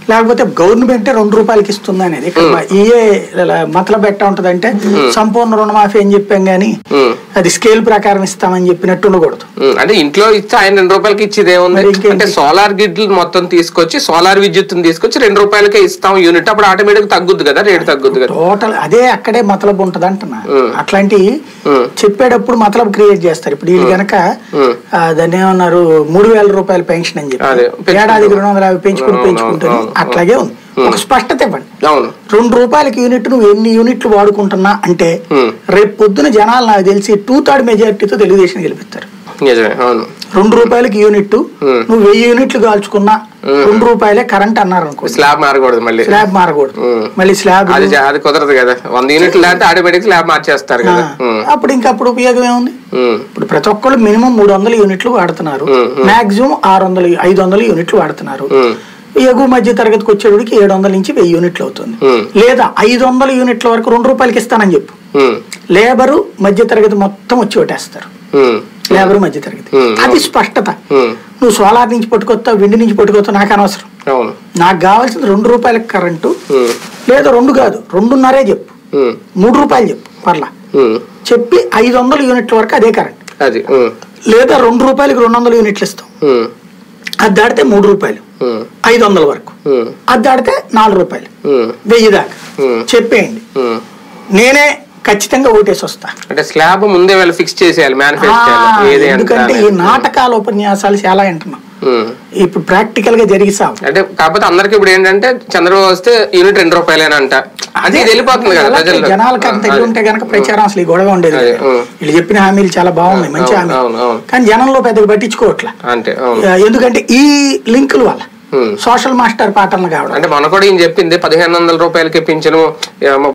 లేకపోతే గవర్నమెంట్ రెండు రూపాయలకి ఇస్తుంది అనేది ఇక్కడ మా ఇయే మతల బెట్ట ఉంటదంటే సంపూర్ణ రుణమాఫీ అని చెప్పాం గానీ ఉమ్. అది స్కేల్ ప్రకారం ఇస్తామని చెప్పినట్టు ఉండకూడదు ఉమ్, అంటే ఇంట్లో ఇస్తే ఆయన రెండు రూపాయలకి ఇచ్చేది ఏముంది మరి ఇంకేంటి? అంటే సోలార్ గిడ్లు మొత్తం తీసుకొచ్చి సోలార్ విద్యుత్తుని తీసుకొచ్చి రెండు రూపాయలకే ఇస్తాం యూనిట్ అప్పుడు ఆటోమేటిక్ తగ్గుద్ది కదా రేటు తగ్గుద్ది కదా టోటల్ అదే అక్కడే మతలబు ఉంటది అంటున్నా ఉమ్. అట్లాంటి ఉమ్. చెప్పేటప్పుడు మతలబు క్రియేట్ చేస్తారు ఇప్పుడు వీళ్ళు గనక ఉమ్. ఆ, దాన్ని ఏమన్నారు మూడు వేల రూపాయల పెన్షన్ అని అదే, చెప్పి పెంచుకుంటాం. ఏడాదికి రెండు వందల యాభై పెంచుకుని అవును, పెంచుకుంటుంది అవును, అట్లాగే ఉంది ఒక స్పష్టత ఇవ్వండి అవును రెండు రూపాయలకి యూనిట్ నువ్వు ఎన్ని యూనిట్లు వాడుకుంటున్నా అంటే ఉమ్. రేపు పొద్దున జనాలు నాకు తెలిసి టూ థర్డ్ మెజారిటీతో తెలుగుదేశం గెలిపిస్తారు నిజమే అవును రెండు రూపాయలకి యూనిట్ ఉమ్. నువ్వు వెయ్యి యూనిట్లు కాల్చుకున్నా రెండు రూపాయలే కరెంట్ అన్నారు అనుకో స్లాబ్ మారకూడదు మళ్ళీ స్లాబ్ మారకూడదు ఉమ్. మళ్ళీ స్లాబ్ అది జా- అది కుదరదు కదా వంద యూనిట్లు దాటితే ఆటోమేటిక్ స్లాబ్ మార్చేస్తారు కదా ఉమ్, అప్పుడు ఇంకా అప్పుడు ఉపయోగం ఏముంది ఉమ్, ఇప్పుడు ప్రతి ఒక్కళ్ళు మినిమం మూడు వందల యూనిట్లు వాడుతున్నారు ఉమ్, ఉమ్. మాక్సిమం ఆరు వందలు ఐదు వందల యూనిట్లు వాడుతున్నారు ఉమ్, ఎగువ మధ్య తరగతికి వచ్చేటికి ఏడు వందల నుంచి వెయ్యి యూనిట్లు అవుతుంది ఉమ్. లేదా ఐదు వందల యూనిట్ల వరకు రెండు రూపాయలకి ఇస్తానని చెప్పు ఉమ్, లేబరు మధ్య తరగతి మొత్తం వచ్చి ఓటేస్తారు ఉమ్, లేబర్ మధ్య తరగతి ఉమ్, అది స్పష్టత ఉమ్, నువ్వు సోలార్ నుంచి పట్టుకొస్తావు విండి నుంచి పట్టుకొస్తావు నాకు అనవసరం అవును నాకు కావాల్సింది రెండు రూపాయలకి కరెంటు ఉమ్, లేదా రెండు కాదు రెండున్నరే చెప్పు ఉమ్, మూడు రూపాయలు చెప్పు పర్లా ఉమ్, చెప్పి ఐదు వందల యూనిట్ల వరకు అదే కరెంట్ అది ఉమ్, లేదా రెండు రూపాయలకి రెండు వందల యూనిట్లు ఇస్తాం ఉమ్, అది దాడితే మూడు రూపాయలు ఉమ్, ఐదు వందల వరకు ఉమ్, అది దాడితే నాలుగు రూపాయలు ఉమ్, వెయ్యి దాకా ఉమ్, చెప్పేయండి ఉమ్. నేనే ఖచ్చితంగా ఓటేసి వస్తా అంటే స్లాబ్ ముందే వాళ్ళు ఫిక్స్ చేసేయాలి ఆ, మేనిఫెస్టో ఏది ఎంత ఎందుకంటే ఈ అనేది. నాటకాల ఉపన్యాసాలు చాలా వింటున్నాం ఉమ్. ఇప్పుడు ప్రాక్టికల్ గా జరిగి సాగు అంటే కాకపోతే అందరికి ఇప్పుడు ఏంటంటే చంద్రబాబు వస్తే యూనిట్ రెండు రూపాయలేనంట అంటే ఇది వెళ్ళిపోతుంది కదా అలాగే ప్రజల్లో జనాలకు అంత ఆ, ఇల్లు ఉంటే గనక ప్రచారం అసలు ఈ గొడవ ఉండేది అదే, కాదు. ఉం. వీళ్ళు చెప్పిన హామీలు చాలా బాగున్నాయి మంచి అవును, అవును, హామీలు అవును. కానీ జనంలో పెద్దగా పట్టించుకోవట్లే అంటే అవును ఆ, ఎందుకంటే ఈ లింకుల వల్ల ఉం. సోషల్ మాస్టర్ పాటలను కావడం అంటే మన కూడా ఈయన చెప్పింది పదిహేను వందల రూపాయలకి పింఛను